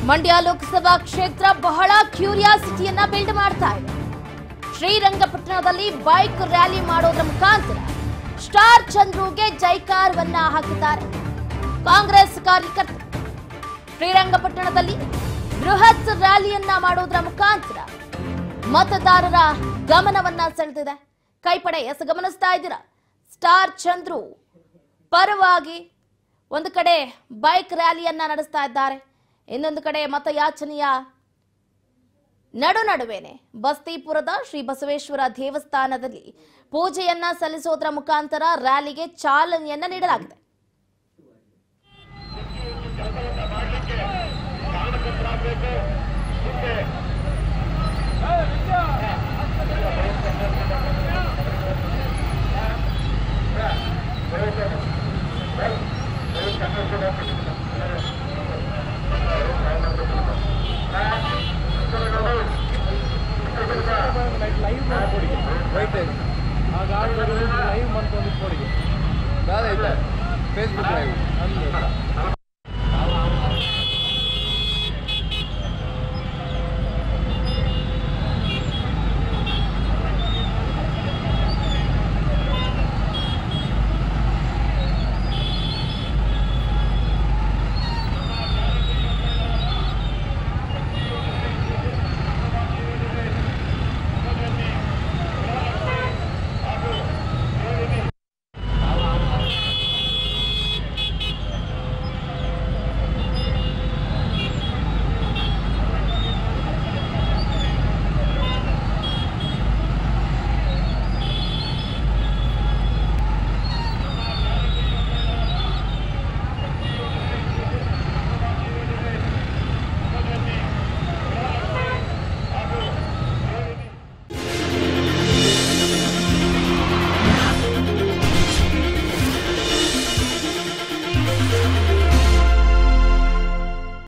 ಮಂಡ್ಯ ಲೋಕಸಭಾ ಕ್ಷೇತ್ರ ಬಹಳ ಕ್ಯೂರಿಯಾಸಿಟಿಯನ್ನ ಬಿಲ್ಡ್ ಮಾಡ್ತಾ ಇದೆ ಶ್ರೀರಂಗಪಟ್ಟಣದಲ್ಲಿ ಬೈಕ್ ರ್ಯಾಲಿ ಮಾಡೋದ್ರ ಮುಖಾಂತರ ಸ್ಟಾರ್ ಚಂದ್ರುಗೆ ಜೈಕಾರವನ್ನ ಹಾಕಿದ್ದಾರೆ ಕಾಂಗ್ರೆಸ್ ಕಾರ್ಯಕರ್ತರು ಶ್ರೀರಂಗಪಟ್ಟಣದಲ್ಲಿ ಬೃಹತ್ ರ್ಯಾಲಿಯನ್ನ ಮಾಡೋದ್ರ ಮುಖಾಂತರ ಮತದಾರರ ಗಮನವನ್ನ ಸೆಳೆದಿದೆ ಕೈಪಡೆ ಎಸ್ ಗಮನಿಸ್ತಾ ಇದ್ದೀರಾ ಸ್ಟಾರ್ ಚಂದ್ರು ಪರವಾಗಿ ಒಂದು ಕಡೆ ಬೈಕ್ ರ್ಯಾಲಿಯನ್ನ ನಡೆಸ್ತಾ ಇದ್ದಾರೆ ಇನ್ನೊಂದು ಕಡೆ ಮತಯಾಚನೆಯ ನಡು ನಡುವೆನೆ ಬಸ್ತಿಪುರದ ಶ್ರೀ ಬಸವೇಶ್ವರ ದೇವಸ್ಥಾನದಲ್ಲಿ ಪೂಜೆಯನ್ನ ಸಲ್ಲಿಸೋದ್ರ ಮುಖಾಂತರ ರ್ಯಾಲಿಗೆ ಚಾಲನೆಯನ್ನ ನೀಡಲಾಗಿದೆ లైవ్ ಮಾಡ್ಕೊಡಿ ರೈಟ್ ಆಗ ಲೈವ್ ಮಾಡ್ಕೊಂಡು ಕೊಡಿ ದಾದೈತೆ ಫೇಸ್ಬುಕ್ ಲೈವ್